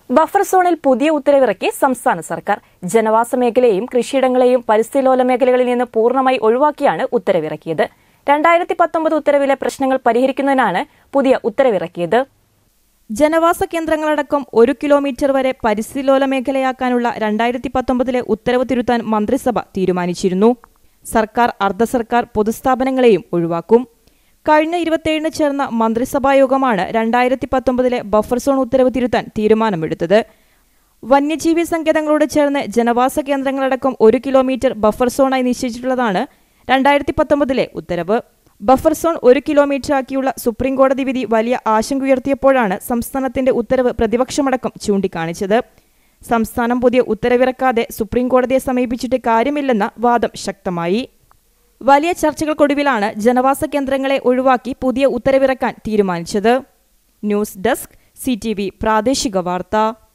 buffer സോണിൽ പുതിയ ഉത്തരവിറക്കി സംസ്ഥാന സർക്കാർ ജനവാസ മേഖലയെയും കൃഷിയിടങ്ങളെയും പരിസ്ഥിതിലോല മേഖലകളിൽ നിന്ന് പൂർണ്ണമായി ഒഴിവാക്കിയാണ് ഉത്തരവിറക്കിയത് രണ്ടായിരത്തി പത്തൊമ്പത് ഉത്തരവിലെ പ്രശ്നങ്ങൾ പരിഹരിക്കുന്നതിനാണ് പുതിയ ഉത്തരവിറക്കിയത് ജനവാസ കേന്ദ്രങ്ങളടക്കം ഒരു കിലോമീറ്റർ വരെ പരിസ്ഥിതിലോല മേഖലയാക്കാനുള്ള രണ്ടായിരത്തി പത്തൊമ്പതിലെ ഉത്തരവ് തിരുത്താൻ മന്ത്രിസഭ തീരുമാനിച്ചിരുന്നു സർക്കാർ അർദ്ധ സർക്കാർ പൊതുസ്ഥാപനങ്ങളെയും ഒഴിവാക്കും കഴിഞ്ഞ ഇരുപത്തിയേഴിന് ചേർന്ന മന്ത്രിസഭാ യോഗമാണ് രണ്ടായിരത്തി പത്തൊമ്പതിലെ ബഫർ സോൺ ഉത്തരവ് തിരുത്താൻ തീരുമാനമെടുത്തത് വന്യജീവി സങ്കേതങ്ങളോട് ചേർന്ന് ജനവാസ കേന്ദ്രങ്ങളടക്കം ഒരു കിലോമീറ്റർ ബഫർ സോണായി നിശ്ചയിച്ചിട്ടുള്ളതാണ് രണ്ടായിരത്തി പത്തൊമ്പതിലെ ഉത്തരവ് ബഫർ സോൺ ഒരു കിലോമീറ്റർ ആക്കിയുള്ള സുപ്രീം കോടതി വിധി വലിയ ആശങ്കയുയർത്തിയപ്പോഴാണ് സംസ്ഥാനത്തിന്റെ ഉത്തരവ് പ്രതിപക്ഷമടക്കം ചൂണ്ടിക്കാണിച്ചത് സംസ്ഥാനം പുതിയ ഉത്തരവിറക്കാതെ സുപ്രീം കോടതിയെ സമീപിച്ചിട്ട് കാര്യമില്ലെന്ന വാദം ശക്തമായി വലിയ ചർച്ചകൾക്കൊടുവിലാണ് ജനവാസ കേന്ദ്രങ്ങളെ ഒഴിവാക്കി പുതിയ ഉത്തരവിറക്കാൻ തീരുമാനിച്ചത് ന്യൂസ് ഡെസ്ക് സി പ്രാദേശിക വാർത്ത